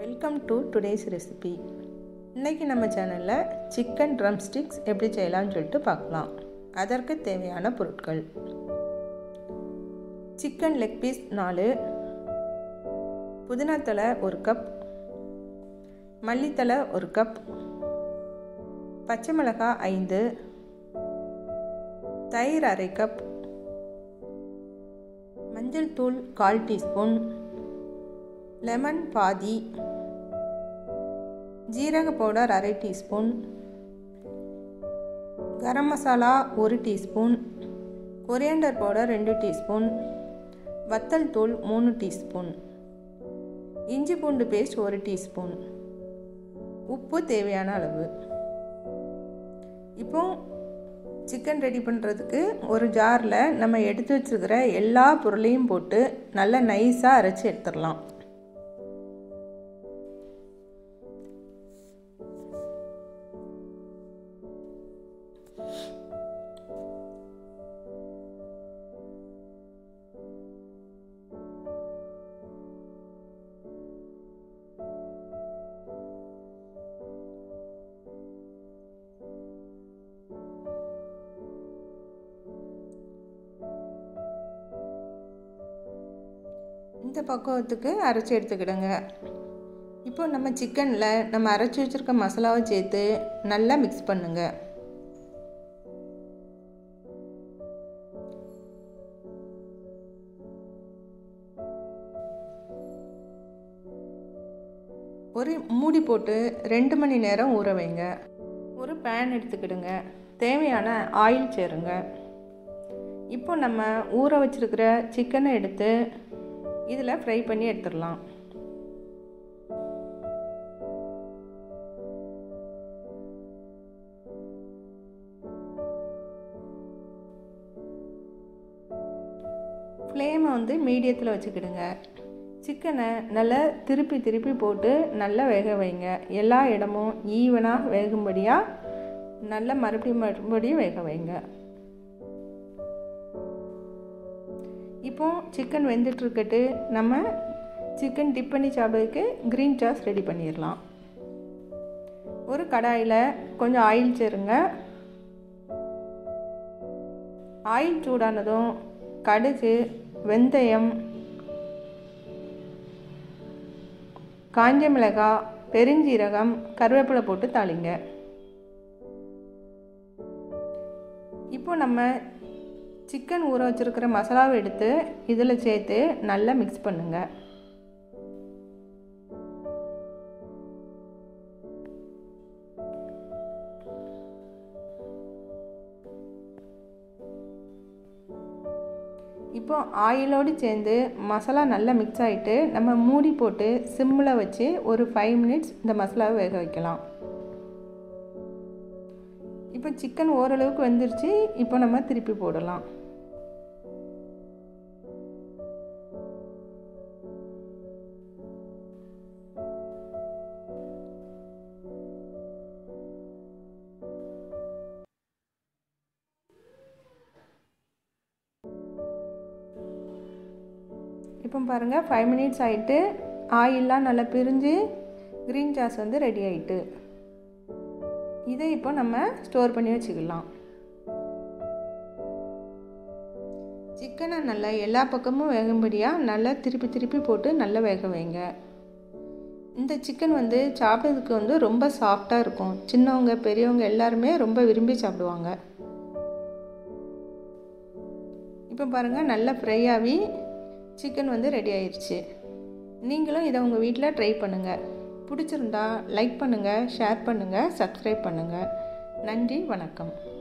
welcome to today's recipe இன்றைக்கி நம்ம சேனலில் சிக்கன் ட்ரம் ஸ்டிக்ஸ் எப்படி செய்யலாம்னு சொல்லிட்டு பார்க்கலாம் அதற்கு தேவையான பொருட்கள் சிக்கன் லெக் பீஸ் நாலு புதினாத்தலை ஒரு கப் மல்லித்தலை ஒரு கப் பச்சை மிளகாய் ஐந்து தயிர் அரை கப் மஞ்சள் தூள் கால் டீஸ்பூன் லெமன் பாதி ஜீரக பவுடர் அரை டீஸ்பூன் கரம் மசாலா ஒரு டீஸ்பூன் கொரியண்டர் பவுடர் ரெண்டு டீஸ்பூன் வத்தல் தூள் மூணு டீஸ்பூன் இஞ்சி பூண்டு பேஸ்ட் ஒரு டீஸ்பூன் உப்பு தேவையான அளவு இப்போ சிக்கன் ரெடி பண்ணுறதுக்கு ஒரு ஜாரில் நம்ம எடுத்து வச்சுருக்கிற எல்லா பொருளையும் போட்டு நல்லா நைஸாக அரைச்சி எடுத்துடலாம் இந்த பக்குவத்துக்கு அரைச்சி எடுத்துக்கிடுங்க இப்போ நம்ம சிக்கனில் நம்ம அரைச்சி வச்சுருக்க மசாலாவை சேர்த்து நல்லா மிக்ஸ் பண்ணுங்க ஒரு மூடி போட்டு ரெண்டு மணி நேரம் ஊற வைங்க ஒரு பேன் எடுத்துக்கிடுங்க தேவையான ஆயில் சேருங்க இப்போ நம்ம ஊற வச்சுருக்கிற சிக்கனை எடுத்து இதில் ஃப்ரை பண்ணி எடுத்துடலாம் ஃப்ளேமை வந்து மீடியத்தில் வச்சுக்கிடுங்க சிக்கனை நல்லா திருப்பி திருப்பி போட்டு நல்லா வேக வைங்க எல்லா இடமும் ஈவனாக வேகும்படியாக நல்லா மறுபடியும் மறுபடியும் வேக வைங்க இப்போ சிக்கன் வெந்துட்டுருக்கட்டு நம்ம சிக்கன் டிப் பண்ணி சாப்பிட்றதுக்கு க்ரீன் சாஸ் ரெடி பண்ணிடலாம் ஒரு கடாயில் கொஞ்சம் ஆயில் சேருங்க ஆயில் சூடானதும் கடுகு வெந்தயம் காஞ்ச மிளகாய் பெருஞ்சீரகம் கருவேப்பிலை போட்டு தாளிங்க இப்போ நம்ம சிக்கன் ஊற வச்சுருக்கிற மசாலாவை எடுத்து இதில் சேர்த்து நல்லா மிக்ஸ் பண்ணுங்க இப்போ ஆயிலோடு சேர்ந்து மசாலா நல்லா மிக்ஸ் ஆகிட்டு நம்ம மூடி போட்டு சிம்மில் வச்சு ஒரு ஃபைவ் மினிட்ஸ் இந்த மசாலாவை வேக வைக்கலாம் இப்போ சிக்கன் ஓரளவுக்கு வெந்துருச்சு இப்போ நம்ம திருப்பி போடலாம் இப்போ பாருங்கள் ஃபைவ் மினிட்ஸ் ஆகிட்டு ஆயிலெலாம் நல்லா பிரிஞ்சு க்ரீன் சாஸ் வந்து ரெடி ஆகிட்டு இதை இப்போ நம்ம ஸ்டோர் பண்ணி வச்சுக்கலாம் சிக்கனை நல்லா எல்லா பக்கமும் வேகும்படியாக நல்லா திருப்பி திருப்பி போட்டு நல்லா வேக வைங்க இந்த சிக்கன் வந்து சாப்பிட்றதுக்கு வந்து ரொம்ப சாஃப்டாக இருக்கும் சின்னவங்க பெரியவங்க எல்லாருமே ரொம்ப விரும்பி சாப்பிடுவாங்க இப்போ பாருங்கள் நல்லா ஃப்ரை ஆகி சிக்கன் வந்து ரெடி ஆயிடுச்சு நீங்களும் இதை உங்கள் வீட்டில் ட்ரை பண்ணுங்கள் பிடிச்சிருந்தா லைக் பண்ணுங்கள் ஷேர் பண்ணுங்கள் சப்ஸ்கிரைப் பண்ணுங்கள் நன்றி வணக்கம்